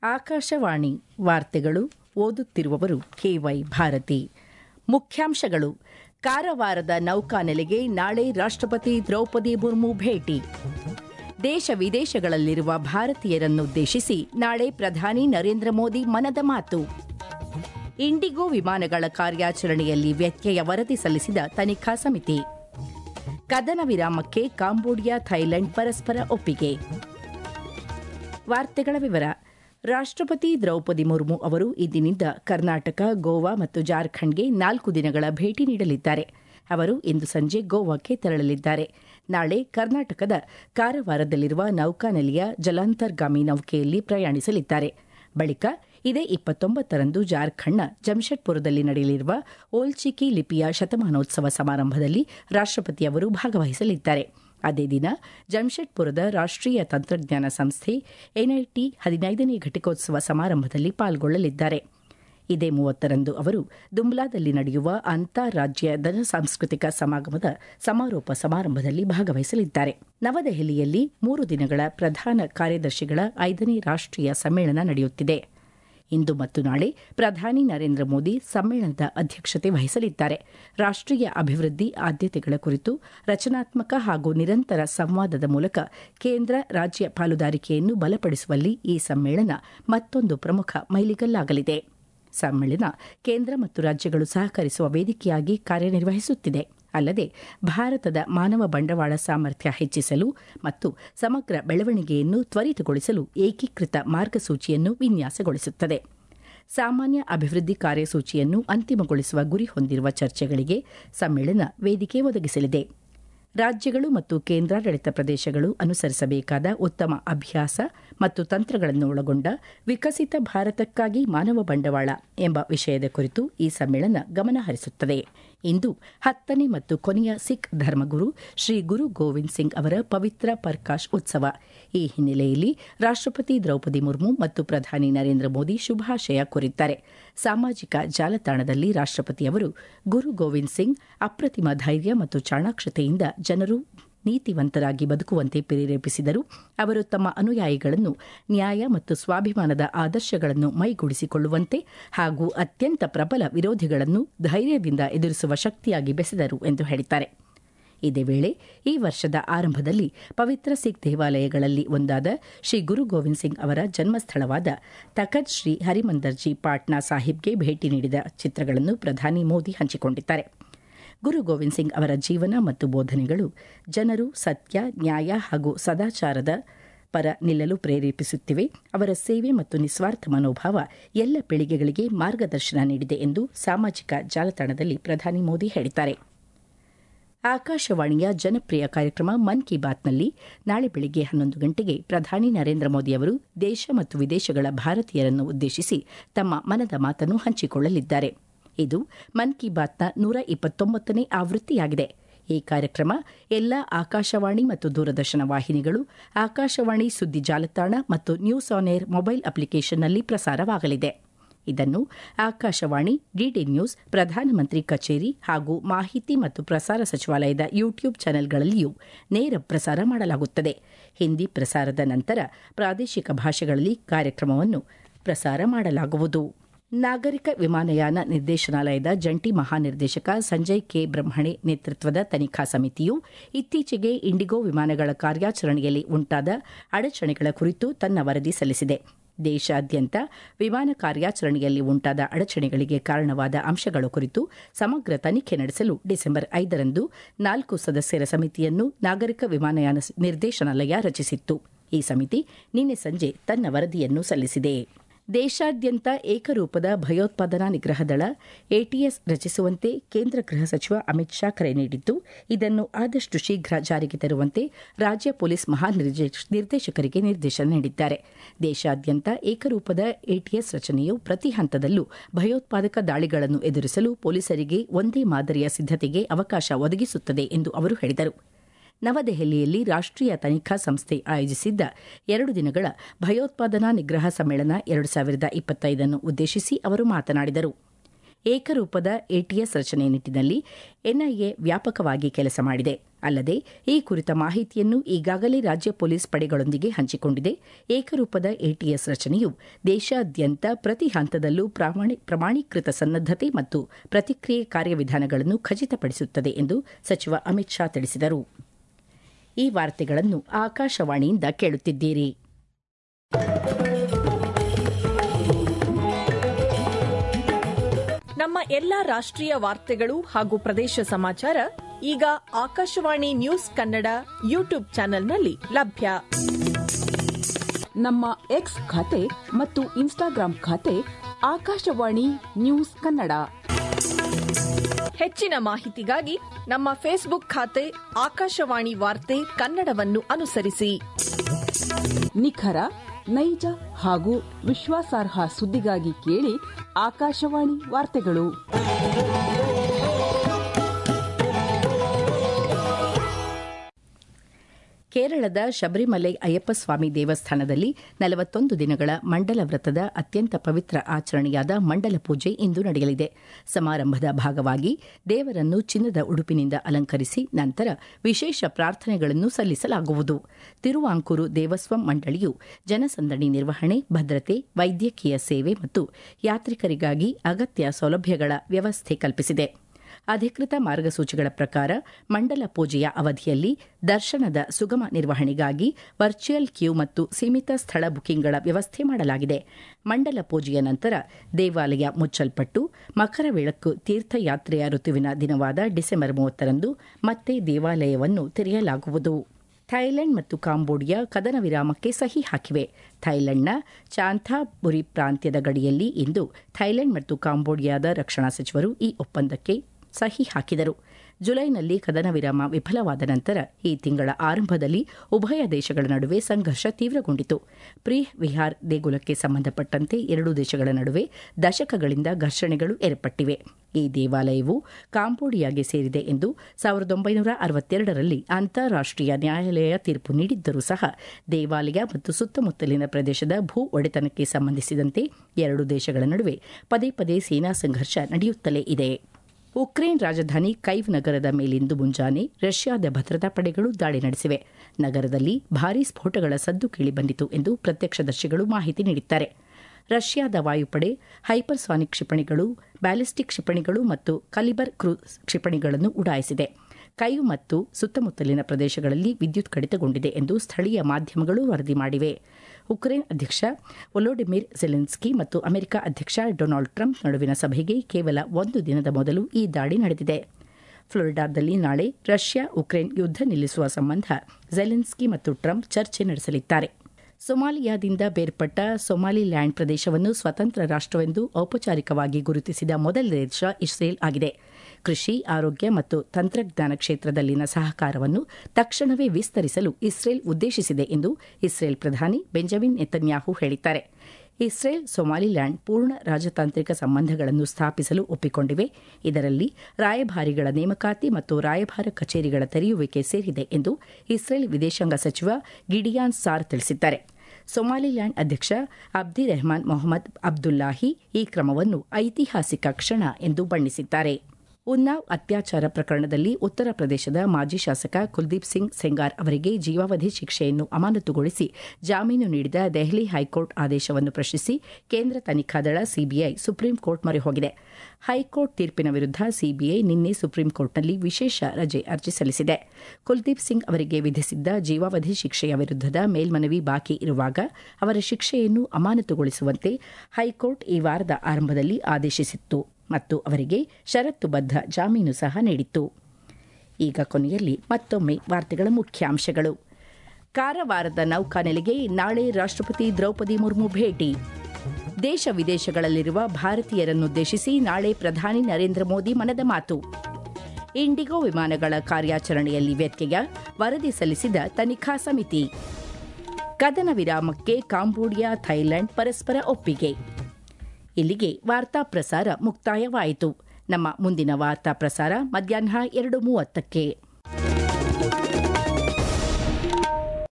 ಆಕಾಶವಾಣಿ ವಾರ್ತೆಗಳು ಓದುತ್ತಿರುವವರು ಕೆವೈ ಭಾರತಿ ಮುಖ್ಯಾಂಶಗಳು ಕಾರವಾರದ ನೌಕಾನೆಲೆಗೆ ನಾಳೆ ರಾಷ್ಟ್ರಪತಿ ದ್ರೌಪದಿ ಮುರ್ಮು ಭೇಟಿ ದೇಶ ವಿದೇಶಗಳಲ್ಲಿರುವ ಭಾರತೀಯರನ್ನುದ್ದೇಶಿಸಿ ನಾಳೆ ಪ್ರಧಾನಿ ನರೇಂದ್ರ ಮೋದಿ ಮನದ ಮಾತು ಇಂಡಿಗೋ ವಿಮಾನಗಳ ಕಾರ್ಯಾಚರಣೆಯಲ್ಲಿ ವ್ಯತ್ಯಯ ವರದಿ ಸಲ್ಲಿಸಿದ ತನಿಖಾ ಸಮಿತಿ ಕದನ ವಿರಾಮಕ್ಕೆ ಕಾಂಬೋಡಿಯಾ ಥೈಲ್ಯಾಂಡ್ ಪರಸ್ಪರ ಒಪ್ಪಿಗೆ ವಾರ್ತೆಗಳ ವಿವರ ರಾಷ್ಟ್ರಪತಿ ದ್ರೌಪದಿ ಮುರ್ಮು ಅವರು ಇಂದಿನಿಂದ ಕರ್ನಾಟಕ ಗೋವಾ ಮತ್ತು ಜಾರ್ಖಂಡ್ಗೆ ನಾಲ್ಕು ದಿನಗಳ ಭೇಟಿ ನೀಡಲಿದ್ದಾರೆ ಅವರು ಇಂದು ಸಂಜೆ ಗೋವಾಕ್ಕೆ ತೆರಳಲಿದ್ದಾರೆ ನಾಳೆ ಕರ್ನಾಟಕದ ಕಾರವಾರದಲ್ಲಿರುವ ನೌಕಾನೆಲೆಯ ಜಲಾಂತರ್ಗಾಮಿ ನೌಕೆಯಲ್ಲಿ ಪ್ರಯಾಣಿಸಲಿದ್ದಾರೆ ಬಳಿಕ ಇದೇ ಇಪ್ಪತ್ತೊಂಬತ್ತರಂದು ಜಾರ್ಖಂಡ್ನ ಜಮ್ಷೆಡ್ಪುರದಲ್ಲಿ ನಡೆಯಲಿರುವ ಓಲ್ಚಿಕಿ ಲಿಪಿಯ ಶತಮಾನೋತ್ಸವ ಸಮಾರಂಭದಲ್ಲಿ ರಾಷ್ಟ್ರಪತಿ ಅವರು ಭಾಗವಹಿಸಲಿದ್ದಾರೆ ಅದೇ ದಿನ ಜಮ್ಷೆಡ್ಪುರದ ರಾಷ್ಟ್ರೀಯ ತಂತ್ರಜ್ಞಾನ ಸಂಸ್ಥೆ ಎನ್ಐಟಿ ಹದಿನೈದನೇ ಘಟಿಕೋತ್ಸವ ಸಮಾರಂಭದಲ್ಲಿ ಪಾಲ್ಗೊಳ್ಳಲಿದ್ದಾರೆ ಇದೇ ಮೂವತ್ತರಂದು ಅವರು ದುಮ್ಲಾದಲ್ಲಿ ನಡೆಯುವ ಅಂತಾರಾಜ್ಯ ಧನ ಸಾಂಸ್ಕೃತಿಕ ಸಮಾಗಮದ ಸಮಾರೋಪ ಸಮಾರಂಭದಲ್ಲಿ ಭಾಗವಹಿಸಲಿದ್ದಾರೆ ನವದೆಹಲಿಯಲ್ಲಿ ಮೂರು ದಿನಗಳ ಪ್ರಧಾನ ಕಾರ್ಯದರ್ಶಿಗಳ ಐದನೇ ರಾಷ್ಟ್ರೀಯ ಸಮ್ಮೇಳನ ನಡೆಯುತ್ತಿದೆ ಇಂದು ಮತ್ತು ನಾಳೆ ಪ್ರಧಾನಿ ನರೇಂದ್ರ ಮೋದಿ ಸಮ್ಮೇಳನದ ಅಧ್ಯಕ್ಷತೆ ವಹಿಸಲಿದ್ದಾರೆ ರಾಷ್ಟ್ರೀಯ ಅಭಿವೃದ್ಧಿ ಆದ್ಯತೆಗಳ ಕುರಿತು ರಚನಾತ್ಮಕ ಹಾಗೂ ನಿರಂತರ ಸಂವಾದದ ಮೂಲಕ ಕೇಂದ್ರ ರಾಜ್ಯ ಪಾಲುದಾರಿಕೆಯನ್ನು ಬಲಪಡಿಸುವಲ್ಲಿ ಈ ಸಮ್ಮೇಳನ ಮತ್ತೊಂದು ಪ್ರಮುಖ ಮೈಲಿಗಲ್ಲಾಗಲಿದೆ ಸಮ್ಮೇಳನ ಕೇಂದ್ರ ಮತ್ತು ರಾಜ್ಯಗಳು ಸಹಕರಿಸುವ ವೇದಿಕೆಯಾಗಿ ಕಾರ್ಯನಿರ್ವಹಿಸುತ್ತಿದೆ ಅಲ್ಲದೆ ಭಾರತದ ಮಾನವ ಬಂಡವಾಳ ಸಾಮರ್ಥ್ಯ ಹೆಚ್ಚಿಸಲು ಮತ್ತು ಸಮಗ್ರ ಬೆಳವಣಿಗೆಯನ್ನು ತ್ವರಿತಗೊಳಿಸಲು ಏಕೀಕೃತ ಮಾರ್ಗಸೂಚಿಯನ್ನು ವಿನ್ಯಾಸಗೊಳಿಸುತ್ತದೆ ಸಾಮಾನ್ಯ ಅಭಿವೃದ್ಧಿ ಕಾರ್ಯಸೂಚಿಯನ್ನು ಅಂತಿಮಗೊಳಿಸುವ ಗುರಿ ಹೊಂದಿರುವ ಚರ್ಚೆಗಳಿಗೆ ಸಮ್ಮೇಳನ ವೇದಿಕೆ ಒದಗಿಸಲಿದೆ ರಾಜ್ಯಗಳು ಮತ್ತು ಕೇಂದ್ರಾಡಳಿತ ಪ್ರದೇಶಗಳು ಅನುಸರಿಸಬೇಕಾದ ಉತ್ತಮ ಅಭ್ಯಾಸ ಮತ್ತು ತಂತ್ರಗಳನ್ನು ಒಳಗೊಂಡ ವಿಕಸಿತ ಭಾರತಕ್ಕಾಗಿ ಮಾನವ ಬಂಡವಾಳ ಎಂಬ ವಿಷಯದ ಕುರಿತು ಈ ಸಮ್ಮೇಳನ ಗಮನಹರಿಸುತ್ತದೆ ಇಂದು ಹತ್ತನೇ ಮತ್ತು ಕೊನೆಯ ಸಿಖ್ ಧರ್ಮಗುರು ಶ್ರೀ ಗುರು ಗೋವಿಂದ್ ಸಿಂಗ್ ಅವರ ಪವಿತ್ರ ಪರ್ಕಾಶ್ ಉತ್ಸವ ಈ ಹಿನ್ನೆಲೆಯಲ್ಲಿ ರಾಷ್ಟ್ರಪತಿ ದ್ರೌಪದಿ ಮುರ್ಮು ಮತ್ತು ಪ್ರಧಾನಿ ನರೇಂದ್ರ ಮೋದಿ ಶುಭಾಶಯ ಕೋರಿದ್ದಾರೆ ಸಾಮಾಜಿಕ ಜಾಲತಾಣದಲ್ಲಿ ರಾಷ್ಟ್ರಪತಿ ಅವರು ಗುರು ಗೋವಿಂದ್ ಸಿಂಗ್ ಅಪ್ರತಿಮ ಧೈರ್ಯ ಮತ್ತು ಚಾಣಾಕ್ಷತೆಯಿಂದ ಜನರು ನೀತಿವಂತರಾಗಿ ಬದುಕುವಂತೆ ಪ್ರೇರೇಪಿಸಿದರು ಅವರು ತಮ್ಮ ಅನುಯಾಯಿಗಳನ್ನು ನ್ಯಾಯ ಮತ್ತು ಸ್ವಾಭಿಮಾನದ ಆದರ್ಶಗಳನ್ನು ಮೈಗೂಡಿಸಿಕೊಳ್ಳುವಂತೆ ಹಾಗೂ ಅತ್ಯಂತ ಪ್ರಬಲ ವಿರೋಧಿಗಳನ್ನು ಧೈರ್ಯದಿಂದ ಎದುರಿಸುವ ಶಕ್ತಿಯಾಗಿ ಬೆಸೆದರು ಎಂದು ಹೇಳಿದ್ದಾರೆ ಇದೇ ವೇಳೆ ಈ ವರ್ಷದ ಆರಂಭದಲ್ಲಿ ಪವಿತ್ರ ಸಿಖ್ ದೇವಾಲಯಗಳಲ್ಲಿ ಒಂದಾದ ಶ್ರೀ ಗುರು ಗೋವಿಂದ್ ಸಿಂಗ್ ಅವರ ಜನ್ಮಸ್ಥಳವಾದ ತಖತ್ ಶ್ರೀ ಹರಿಮಂದರ್ಜಿ ಪಾಟ್ನಾ ಸಾಹಿಬ್ಗೆ ಭೇಟಿ ನೀಡಿದ ಚಿತ್ರಗಳನ್ನು ಪ್ರಧಾನಿ ಮೋದಿ ಹಂಚಿಕೊಂಡಿದ್ದಾರೆ ಗುರು ಗೋವಿಂದ್ ಸಿಂಗ್ ಅವರ ಜೀವನ ಮತ್ತು ಬೋಧನೆಗಳು ಜನರು ಸತ್ಯ ನ್ಯಾಯ ಹಾಗೂ ಸದಾಚಾರದ ಪರ ನಿಲ್ಲಲು ಪ್ರೇರೇಪಿಸುತ್ತಿವೆ ಅವರ ಸೇವೆ ಮತ್ತು ನಿಸ್ವಾರ್ಥ ಮನೋಭಾವ ಎಲ್ಲ ಪೀಳಿಗೆಗಳಿಗೆ ಮಾರ್ಗದರ್ಶನ ನೀಡಿದೆ ಎಂದು ಸಾಮಾಜಿಕ ಜಾಲತಾಣದಲ್ಲಿ ಪ್ರಧಾನಿ ಮೋದಿ ಹೇಳಿದ್ದಾರೆ ಆಕಾಶವಾಣಿಯ ಜನಪ್ರಿಯ ಕಾರ್ಯಕ್ರಮ ಮನ್ ಕಿ ಬಾತ್ನಲ್ಲಿ ನಾಳೆ ಬೆಳಗ್ಗೆ ಹನ್ನೊಂದು ಗಂಟೆಗೆ ಪ್ರಧಾನಿ ನರೇಂದ್ರ ಮೋದಿ ಅವರು ದೇಶ ಮತ್ತು ವಿದೇಶಗಳ ಭಾರತೀಯರನ್ನು ಉದ್ದೇಶಿಸಿ ತಮ್ಮ ಮನದ ಮಾತನ್ನು ಹಂಚಿಕೊಳ್ಳಲಿದ್ದಾರೆ ಇದು ಮನ್ ಕಿ ಬಾತ್ನ ನೂರ ಇಪ್ಪತ್ತೊಂಬತ್ತನೇ ಆವೃತ್ತಿಯಾಗಿದೆ ಈ ಕಾರ್ಯಕ್ರಮ ಎಲ್ಲ ಆಕಾಶವಾಣಿ ಮತ್ತು ದೂರದರ್ಶನ ವಾಹಿನಿಗಳು ಆಕಾಶವಾಣಿ ಸುದ್ದಿ ಜಾಲತಾಣ ಮತ್ತು ನ್ಯೂಸ್ ಆನ್ ಏರ್ ಮೊಬೈಲ್ ಅಪ್ಲಿಕೇಶನ್ನಲ್ಲಿ ಪ್ರಸಾರವಾಗಲಿದೆ ಇದನ್ನು ಆಕಾಶವಾಣಿ ಡಿಡಿ ನ್ಯೂಸ್ ಪ್ರಧಾನಮಂತ್ರಿ ಕಚೇರಿ ಹಾಗೂ ಮಾಹಿತಿ ಮತ್ತು ಪ್ರಸಾರ ಸಚಿವಾಲಯದ ಯೂಟ್ಯೂಬ್ ಚಾನೆಲ್ಗಳಲ್ಲಿಯೂ ನೇರ ಪ್ರಸಾರ ಮಾಡಲಾಗುತ್ತದೆ ಹಿಂದಿ ಪ್ರಸಾರದ ನಂತರ ಪ್ರಾದೇಶಿಕ ಭಾಷೆಗಳಲ್ಲಿ ಕಾರ್ಯಕ್ರಮವನ್ನು ಪ್ರಸಾರ ಮಾಡಲಾಗುವುದು ನಾಗರಿಕ ವಿಮಾನಯಾನ ನಿರ್ದೇಶನಾಲಯದ ಜಂಟಿ ಮಹಾನಿರ್ದೇಶಕ ಸಂಜಯ್ ಕೆ ಬ್ರಹ್ಮಣೆ ನೇತೃತ್ವದ ತನಿಖಾ ಸಮಿತಿಯು ಇತ್ತೀಚೆಗೆ ಇಂಡಿಗೋ ವಿಮಾನಗಳ ಕಾರ್ಯಾಚರಣೆಯಲ್ಲಿ ಉಂಟಾದ ಅಡಚಣೆಗಳ ಕುರಿತು ತನ್ನ ವರದಿ ಸಲ್ಲಿಸಿದೆ ದೇಶಾದ್ಯಂತ ವಿಮಾನ ಕಾರ್ಯಾಚರಣೆಯಲ್ಲಿ ಉಂಟಾದ ಅಡಚಣೆಗಳಿಗೆ ಕಾರಣವಾದ ಅಂಶಗಳ ಕುರಿತು ಸಮಗ್ರ ತನಿಖೆ ನಡೆಸಲು ಡಿಸೆಂಬರ್ ಐದರಂದು ನಾಲ್ಕು ಸದಸ್ಯರ ಸಮಿತಿಯನ್ನು ನಾಗರಿಕ ವಿಮಾನಯಾನ ನಿರ್ದೇಶನಾಲಯ ರಚಿಸಿತ್ತು ಈ ಸಮಿತಿ ನಿನ್ನೆ ಸಂಜೆ ತನ್ನ ವರದಿಯನ್ನು ಸಲ್ಲಿಸಿದೆ ದೇಶಾದ್ಯಂತ ಏಕರೂಪದ ಭಯೋತ್ಪಾದನಾ ನಿಗ್ರಹ ದಳ ಎಟಿಎಸ್ ರಚಿಸುವಂತೆ ಕೇಂದ್ರ ಗೃಹ ಸಚಿವ ಅಮಿತ್ ಶಾ ಕರೆ ನೀಡಿದ್ದು ಇದನ್ನು ಆದಷ್ಟು ಶೀಘ್ರ ಜಾರಿಗೆ ತರುವಂತೆ ರಾಜ್ಯ ಪೊಲೀಸ್ ಮಹಾನಿರ್ದೇಶಕರಿಗೆ ನಿರ್ದೇಶನ ನೀಡಿದ್ದಾರೆ ದೇಶಾದ್ಯಂತ ಏಕರೂಪದ ಎಟಿಎಸ್ ರಚನೆಯು ಪ್ರತಿ ಹಂತದಲ್ಲೂ ಭಯೋತ್ಪಾದಕ ದಾಳಿಗಳನ್ನು ಎದುರಿಸಲು ಪೊಲೀಸರಿಗೆ ಒಂದೇ ಮಾದರಿಯ ಸಿದ್ದತೆಗೆ ಅವಕಾಶ ಒದಗಿಸುತ್ತದೆ ಎಂದು ಅವರು ಹೇಳಿದರು ನವದೆಹಲಿಯಲ್ಲಿ ರಾಷ್ಟ್ರೀಯ ತನಿಖಾ ಸಂಸ್ಥೆ ಆಯೋಜಿಸಿದ್ದ ಎರಡು ದಿನಗಳ ಭಯೋತ್ಪಾದನಾ ನಿಗ್ರಹ ಸಮ್ಮೇಳನ ಎರಡು ಸಾವಿರದ ಇಪ್ಪತ್ತೈದನ್ನು ಉದ್ದೇಶಿಸಿ ಅವರು ಮಾತನಾಡಿದರು ಏಕರೂಪದ ಎಟಿಎಸ್ ರಚನೆ ನಿಟ್ಟಿನಲ್ಲಿ ಎನ್ಐಎ ವ್ಯಾಪಕವಾಗಿ ಕೆಲಸ ಮಾಡಿದೆ ಅಲ್ಲದೆ ಈ ಕುರಿತ ಮಾಹಿತಿಯನ್ನು ಈಗಾಗಲೇ ರಾಜ್ಯ ಪೊಲೀಸ್ ಪಡೆಗಳೊಂದಿಗೆ ಹಂಚಿಕೊಂಡಿದೆ ಏಕರೂಪದ ಎಟಿಎಸ್ ರಚನೆಯು ದೇಶಾದ್ಯಂತ ಪ್ರತಿ ಹಂತದಲ್ಲೂ ಪ್ರಮಾಣೀಕೃತ ಸನ್ನದ್ದತೆ ಮತ್ತು ಪ್ರತಿಕ್ರಿಯೆ ಕಾರ್ಯವಿಧಾನಗಳನ್ನು ಖಚಿತಪಡಿಸುತ್ತದೆ ಎಂದು ಸಚಿವ ಅಮಿತ್ ಶಾ ತಿಳಿಸಿದರು ಈ ವಾರ್ತೆಗಳನ್ನು ಆಕಾಶವಾಣಿಯಿಂದ ಕೇಳುತ್ತಿದ್ದೀರಿ ನಮ್ಮ ಎಲ್ಲಾ ರಾಷ್ಟ್ರೀಯ ವಾರ್ತೆಗಳು ಹಾಗೂ ಪ್ರದೇಶ ಸಮಾಚಾರ ಈಗ ಆಕಾಶವಾಣಿ ನ್ಯೂಸ್ ಕನ್ನಡ ಯೂಟ್ಯೂಬ್ ಚಾನೆಲ್ನಲ್ಲಿ ಲಭ್ಯ ನಮ್ಮ ಎಕ್ಸ್ ಖಾತೆ ಮತ್ತು ಇನ್ಸ್ಟಾಗ್ರಾಂ ಖಾತೆ ಆಕಾಶವಾಣಿ ನ್ಯೂಸ್ ಕನ್ನಡ ಹೆಚ್ಚಿನ ಮಾಹಿತಿಗಾಗಿ ನಮ್ಮ ಫೇಸ್ಬುಕ್ ಖಾತೆ ಆಕಾಶವಾಣಿ ವಾರ್ತೆ ಕನ್ನಡವನ್ನು ಅನುಸರಿಸಿ ನಿಖರ ನೈಜ ಹಾಗೂ ವಿಶ್ವಾಸಾರ್ಹ ಸುದ್ದಿಗಾಗಿ ಕೇಳಿ ಆಕಾಶವಾಣಿ ವಾರ್ತೆಗಳು ಕೇರಳದ ಶಬರಿಮಲೆ ಅಯ್ಯಪ್ಪ ಸ್ವಾಮಿ ದೇವಸ್ಥಾನದಲ್ಲಿ ನಲವತ್ತೊಂದು ದಿನಗಳ ಮಂಡಲ ವ್ರತದ ಅತ್ಯಂತ ಪವಿತ್ರ ಆಚರಣೆಯಾದ ಮಂಡಲ ಪೂಜೆ ಇಂದು ನಡೆಯಲಿದೆ ಸಮಾರಂಭದ ಭಾಗವಾಗಿ ದೇವರನ್ನು ಚಿನ್ನದ ಉಡುಪಿನಿಂದ ಅಲಂಕರಿಸಿ ನಂತರ ವಿಶೇಷ ಪ್ರಾರ್ಥನೆಗಳನ್ನು ಸಲ್ಲಿಸಲಾಗುವುದು ತಿರುವಾಂಕೂರು ದೇವಸ್ವಂ ಮಂಡಳಿಯು ಜನಸಂದಣಿ ನಿರ್ವಹಣೆ ಭದ್ರತೆ ವೈದ್ಯಕೀಯ ಸೇವೆ ಮತ್ತು ಯಾತ್ರಿಕರಿಗಾಗಿ ಅಗತ್ಯ ಸೌಲಭ್ಯಗಳ ವ್ಯವಸ್ಥೆ ಕಲ್ಪಿಸಿದೆ ಅಧಿಕೃತ ಮಾರ್ಗಸೂಚಿಗಳ ಪ್ರಕಾರ ಮಂಡಲ ಪೂಜೆಯ ಅವಧಿಯಲ್ಲಿ ದರ್ಶನದ ಸುಗಮ ನಿರ್ವಹಣೆಗಾಗಿ ವರ್ಚುವಲ್ ಕ್ಯೂ ಮತ್ತು ಸೀಮಿತ ಸ್ಥಳ ಬುಕಿಂಗ್ಗಳ ವ್ಯವಸ್ಥೆ ಮಾಡಲಾಗಿದೆ ಮಂಡಲ ಪೂಜೆಯ ನಂತರ ದೇವಾಲಯ ಮುಚ್ಚಲ್ಪಟ್ಟು ಮಕರ ವಿಳಕ್ಕು ತೀರ್ಥಯಾತ್ರೆಯ ಋತುವಿನ ದಿನವಾದ ಡಿಸೆಂಬರ್ ಮೂವತ್ತರಂದು ಮತ್ತೆ ದೇವಾಲಯವನ್ನು ತೆರೆಯಲಾಗುವುದು ಥೈಲ್ಯಾಂಡ್ ಮತ್ತು ಕಾಂಬೋಡಿಯಾ ಕದನ ವಿರಾಮಕ್ಕೆ ಸಹಿ ಹಾಕಿವೆ ಥೈಲ್ಯಾಂಡ್ನ ಚಾಂಥಾಬುರಿ ಪ್ರಾಂತ್ಯದ ಗಡಿಯಲ್ಲಿ ಇಂದು ಥೈಲ್ಯಾಂಡ್ ಮತ್ತು ಕಾಂಬೋಡಿಯಾದ ರಕ್ಷಣಾ ಸಚಿವರು ಈ ಒಪ್ಪಂದಕ್ಕೆ ಸಹಿ ಹಾಕಿದರು ಜುಲೈನಲ್ಲಿ ಕದನ ವಿರಾಮ ವಿಫಲವಾದ ನಂತರ ಈ ತಿಂಗಳ ಆರಂಭದಲ್ಲಿ ಉಭಯ ದೇಶಗಳ ನಡುವೆ ಸಂಘರ್ಷ ತೀವ್ರಗೊಂಡಿತು ಪ್ರೀ ವಿಹಾರ್ ದೇಗುಲಕ್ಕೆ ಸಂಬಂಧಪಟ್ಟಂತೆ ಎರಡೂ ದೇಶಗಳ ನಡುವೆ ದಶಕಗಳಿಂದ ಘರ್ಷಣೆಗಳು ಏರ್ಪಟ್ಟಿವೆ ಈ ದೇವಾಲಯವು ಕಾಂಬೋಡಿಯಾಗೆ ಸೇರಿದೆ ಎಂದು ಸಾವಿರದ ಒಂಬೈನೂರ ಅರವತ್ತೆರಡರಲ್ಲಿ ಅಂತಾರಾಷ್ಟೀಯ ನ್ಯಾಯಾಲಯ ತೀರ್ಪು ನೀಡಿದ್ದರೂ ಸಹ ದೇವಾಲಯ ಮತ್ತು ಸುತ್ತಮುತ್ತಲಿನ ಪ್ರದೇಶದ ಭೂ ಒಡೆತನಕ್ಕೆ ಸಂಬಂಧಿಸಿದಂತೆ ಎರಡು ದೇಶಗಳ ನಡುವೆ ಪದೇ ಪದೇ ಸೇನಾ ಸಂಘರ್ಷ ನಡೆಯುತ್ತಲೇ ಇದೆ ಉಕ್ರೇನ್ ರಾಜಧಾನಿ ಕೈವ್ ನಗರದ ಮೇಲಿಂದು ಮುಂಜಾನೆ ರಷ್ಯಾದ ಭದ್ರತಾ ಪಡೆಗಳು ದಾಳಿ ನಡೆಸಿವೆ ನಗರದಲ್ಲಿ ಭಾರೀ ಸ್ಫೋಟಗಳ ಸದ್ದು ಕೇಳಿಬಂದಿತು ಎಂದು ಪ್ರತ್ಯಕ್ಷದರ್ಶಿಗಳು ಮಾಹಿತಿ ನೀಡಿದ್ದಾರೆ ರಷ್ಯಾದ ವಾಯುಪಡೆ ಹೈಪರ್ಸಾನಿಕ್ ಕ್ಷಿಪಣಿಗಳು ಬ್ಯಾಲಿಸ್ಟಿಕ್ ಕ್ಷಿಪಣಿಗಳು ಮತ್ತು ಕಲಿಬರ್ ಕ್ರೂಸ್ ಕ್ಷಿಪಣಿಗಳನ್ನು ಉಡಾಯಿಸಿದೆ ಕೈವ್ ಮತ್ತು ಸುತ್ತಮುತ್ತಲಿನ ಪ್ರದೇಶಗಳಲ್ಲಿ ವಿದ್ಯುತ್ ಕಡಿತಗೊಂಡಿದೆ ಎಂದು ಸ್ಥಳೀಯ ಮಾಧ್ಯಮಗಳು ವರದಿ ಮಾಡಿವೆ ಉಕ್ರೇನ್ ಅಧ್ಯಕ್ಷ ವೊಲೋಡಿಮಿರ್ ಜೆಲೆನ್ಸ್ಕಿ ಮತ್ತು ಅಮೆರಿಕ ಅಧ್ಯಕ್ಷ ಡೊನಾಲ್ಡ್ ಟ್ರಂಪ್ ನಡುವಿನ ಸಭೆಗೆ ಕೇವಲ ಒಂದು ದಿನದ ಮೊದಲು ಈ ದಾಳಿ ನಡೆದಿದೆ ಫ್ಲೋರಿಡಾದಲ್ಲಿ ನಾಳೆ ರಷ್ಯಾ ಉಕ್ರೇನ್ ಯುದ್ಧ ನಿಲ್ಲಿಸುವ ಸಂಬಂಧ ಜೆಲೆನ್ಸ್ಕಿ ಮತ್ತು ಟ್ರಂಪ್ ಚರ್ಚೆ ನಡೆಸಲಿದ್ದಾರೆ ಸೊಮಾಲಿಯಾದಿಂದ ಬೇರ್ಪಟ್ಟ ಸೊಮಾಲಿಲ್ಯಾಂಡ್ ಪ್ರದೇಶವನ್ನು ಸ್ವತಂತ್ರ ರಾಷ್ಟವೆಂದು ಔಪಚಾರಿಕವಾಗಿ ಗುರುತಿಸಿದ ಮೊದಲ ದೇಶ ಇಸ್ರೇಲ್ ಆಗಿದೆ ಕೃಷಿ ಆರೋಗ್ಯ ಮತ್ತು ತಂತ್ರಜ್ಞಾನ ಕ್ಷೇತ್ರದಲ್ಲಿನ ಸಹಕಾರವನ್ನು ತಕ್ಷಣವೇ ವಿಸ್ತರಿಸಲು ಇಸ್ರೇಲ್ ಉದ್ದೇಶಿಸಿದೆ ಎಂದು ಇಸ್ರೇಲ್ ಪ್ರಧಾನಿ ಬೆಂಜಮಿನ್ ನೆತನ್ಯಾಹು ಹೇಳಿದ್ದಾರೆ ಇಸ್ರೇಲ್ ಸೊಮಾಲಿಲ್ಯಾಂಡ್ ಪೂರ್ಣ ರಾಜತಾಂತ್ರಿಕ ಸಂಬಂಧಗಳನ್ನು ಸ್ಥಾಪಿಸಲು ಒಪ್ಪಿಕೊಂಡಿವೆ ಇದರಲ್ಲಿ ರಾಯಭಾರಿಗಳ ನೇಮಕಾತಿ ಮತ್ತು ರಾಯಭಾರ ಕಚೇರಿಗಳ ತೆರೆಯುವಿಕೆ ಸೇರಿದೆ ಎಂದು ಇಸ್ರೇಲ್ ವಿದೇಶಾಂಗ ಸಚಿವ ಗಿಡಿಯಾನ್ ಸಾರ್ ತಿಳಿಸಿದ್ದಾರೆ ಸೊಮಾಲಿಲ್ಯಾಂಡ್ ಅಧ್ಯಕ್ಷ ಅಬ್ದಿ ರೆಹಮಾನ್ ಮೊಹಮ್ಮದ್ ಅಬ್ದುಲ್ಲಾಹಿ ಈ ಕ್ರಮವನ್ನು ಐತಿಹಾಸಿಕ ಕ್ಷಣ ಎಂದು ಬಣ್ಣಿಸಿದ್ದಾರೆ ಉನ್ನಾವ್ ಅತ್ಯಾಚಾರ ಪ್ರಕರಣದಲ್ಲಿ ಉತ್ತರ ಪ್ರದೇಶದ ಮಾಜಿ ಶಾಸಕ ಕುಲ್ದೀಪ್ ಸಿಂಗ್ ಸೆಂಗಾರ್ ಅವರಿಗೆ ಜೀವಾವಧಿ ಶಿಕ್ಷೆಯನ್ನು ಅಮಾನತುಗೊಳಿಸಿ ಜಾಮೀನು ನೀಡಿದ ದೆಹಲಿ ಹೈಕೋರ್ಟ್ ಆದೇಶವನ್ನು ಪ್ರಶ್ನಿಸಿ ಕೇಂದ್ರ ತನಿಖಾ ದಳ ಸಿಬಿಐ ಸುಪ್ರೀಂ ಕೋರ್ಟ್ ಮೊರೆ ಹೋಗಿದೆ ಹೈಕೋರ್ಟ್ ತೀರ್ಪಿನ ವಿರುದ್ಧ ಸಿಬಿಐ ನಿನ್ನೆ ಸುಪ್ರೀಂ ಕೋರ್ಟ್ನಲ್ಲಿ ವಿಶೇಷ ರಜೆ ಅರ್ಜಿ ಸಲ್ಲಿಸಿದೆ ಕುಲ್ದೀಪ್ ಸಿಂಗ್ ಅವರಿಗೆ ವಿಧಿಸಿದ್ದ ಜೀವಾವಧಿ ಶಿಕ್ಷೆಯ ವಿರುದ್ಧದ ಮೇಲ್ಮನವಿ ಬಾಕಿ ಇರುವಾಗ ಅವರ ಶಿಕ್ಷೆಯನ್ನು ಅಮಾನತುಗೊಳಿಸುವಂತೆ ಹೈಕೋರ್ಟ್ ಈ ವಾರದ ಆರಂಭದಲ್ಲಿ ಆದೇಶಿಸಿತ್ತು ಮತ್ತು ಅವರಿಗೆ ಷರತ್ತುಬದ್ಧ ಜಾಮೀನು ಸಹ ನೀಡಿತ್ತು ಈಗ ಕೊನೆಯಲ್ಲಿ ಮತ್ತೊಮ್ಮೆ ವಾರ್ತೆಗಳ ಮುಖ್ಯಾಂಶಗಳು ಕಾರವಾರದ ನೌಕಾನೆಲೆಗೆ ನಾಳೆ ರಾಷ್ಟ್ರಪತಿ ದ್ರೌಪದಿ ಮುರ್ಮು ಭೇಟಿ ದೇಶ ವಿದೇಶಗಳಲ್ಲಿರುವ ಭಾರತೀಯರನ್ನುದ್ದೇಶಿಸಿ ನಾಳೆ ಪ್ರಧಾನಿ ನರೇಂದ್ರ ಮೋದಿ ಮನದ ಮಾತು ಇಂಡಿಗೋ ವಿಮಾನಗಳ ಕಾರ್ಯಾಚರಣೆಯಲ್ಲಿ ವ್ಯತ್ಯಯ ವರದಿ ಸಲ್ಲಿಸಿದ ತನಿಖಾ ಸಮಿತಿ ಕದನ ವಿರಾಮಕ್ಕೆ ಕಾಂಬೋಡಿಯಾ ಥೈಲ್ಯಾಂಡ್ ಪರಸ್ಪರ ಒಪ್ಪಿಗೆ ಇಲ್ಲಿಗೆ ವಾರ್ತಾ ಪ್ರಸಾರ ಮುಕ್ತಾಯವಾಯಿತು ನಮ್ಮ ಮುಂದಿನ ವಾರ್ತಾ ಪ್ರಸಾರ ಮಧ್ಯಾಹ್ನ ಎರಡು ಮೂವತ್ತಕ್ಕೆ